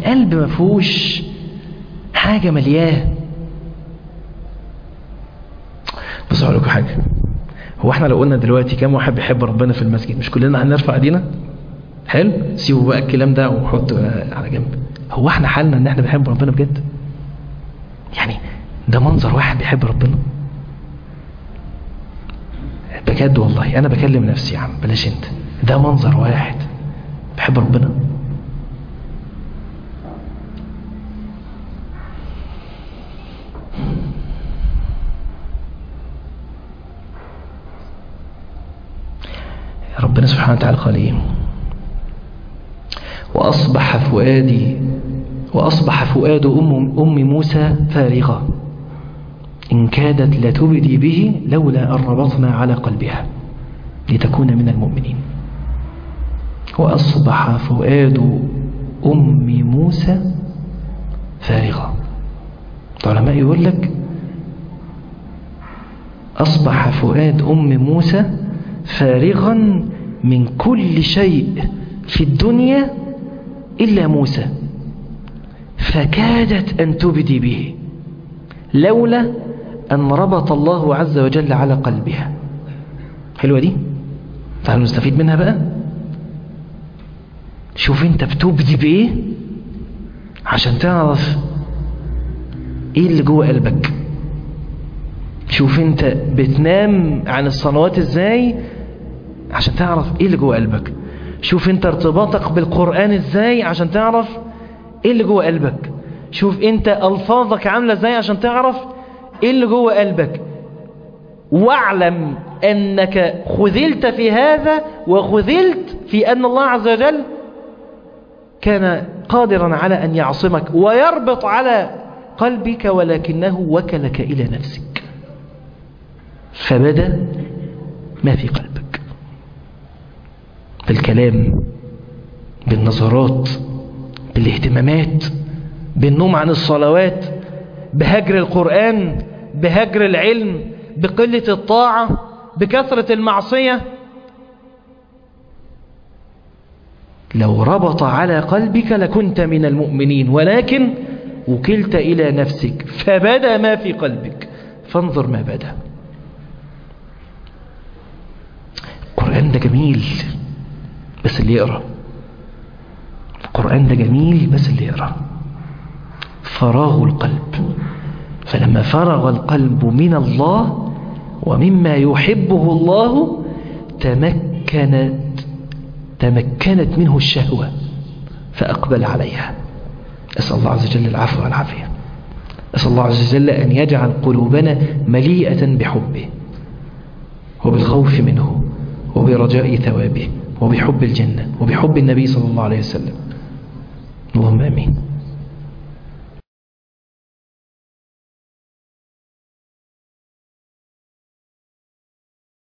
قلب ما فيهوش حاجة ملياه بصوا أقول لكم حاجة هو احنا لو قلنا دلوقتي كم واحد بيحب ربنا في المسجد مش كلنا هنرفع ايدينا حلو سيبوا بقى الكلام ده وحطوا على جنب هو احنا حالنا ان احنا بنحب ربنا بجد يعني ده منظر واحد بيحب ربنا بجد والله انا بكلم نفسي يا عم بلاش انت ده منظر واحد بيحب ربنا ربنا سبحانه وتعالى قال ايه وأصبح فؤادي وأصبح فؤاد أم, أم موسى فارغا إن كادت لتبدي به لولا أن ربطنا على قلبها لتكون من المؤمنين وأصبح فؤاد أم موسى فارغا العلماء يقول لك أصبح فؤاد أم موسى فارغا من كل شيء في الدنيا إلا موسى فكادت أن تبدي به لولا أن ربط الله عز وجل على قلبها حلوة دي تعالوا نستفيد منها بقى شوف انت بتبدي بايه عشان تعرف ايه اللي جوه قلبك شوف انت بتنام عن الصلوات ازاي عشان تعرف ايه اللي جوه قلبك شوف انت ارتباطك بالقرآن ازاي عشان تعرف ايه اللي جوه قلبك شوف انت الفاظك عاملة ازاي عشان تعرف ايه اللي جوه قلبك واعلم انك خذلت في هذا وخذلت في ان الله عز وجل كان قادرا على ان يعصمك ويربط على قلبك ولكنه وكلك الى نفسك فبدا ما في قلبك بالكلام بالنظرات بالاهتمامات بالنوم عن الصلوات بهجر القرآن بهجر العلم بقلة الطاعة بكثرة المعصية لو ربط على قلبك لكنت من المؤمنين ولكن وكلت إلى نفسك فبدا ما في قلبك فانظر ما بدا القرآن ده جميل بس اللي يقرأ القرآن ده جميل بس اللي يقرأ فراغ القلب فلما فرغ القلب من الله ومما يحبه الله تمكنت تمكنت منه الشهوة فأقبل عليها أسأل الله عز وجل العفو والعافية أسأل الله عز وجل أن يجعل قلوبنا مليئة بحبه وبالخوف منه وبرجاء ثوابه وبحب الجنة وبحب النبي صلى الله عليه وسلم اللهم آمين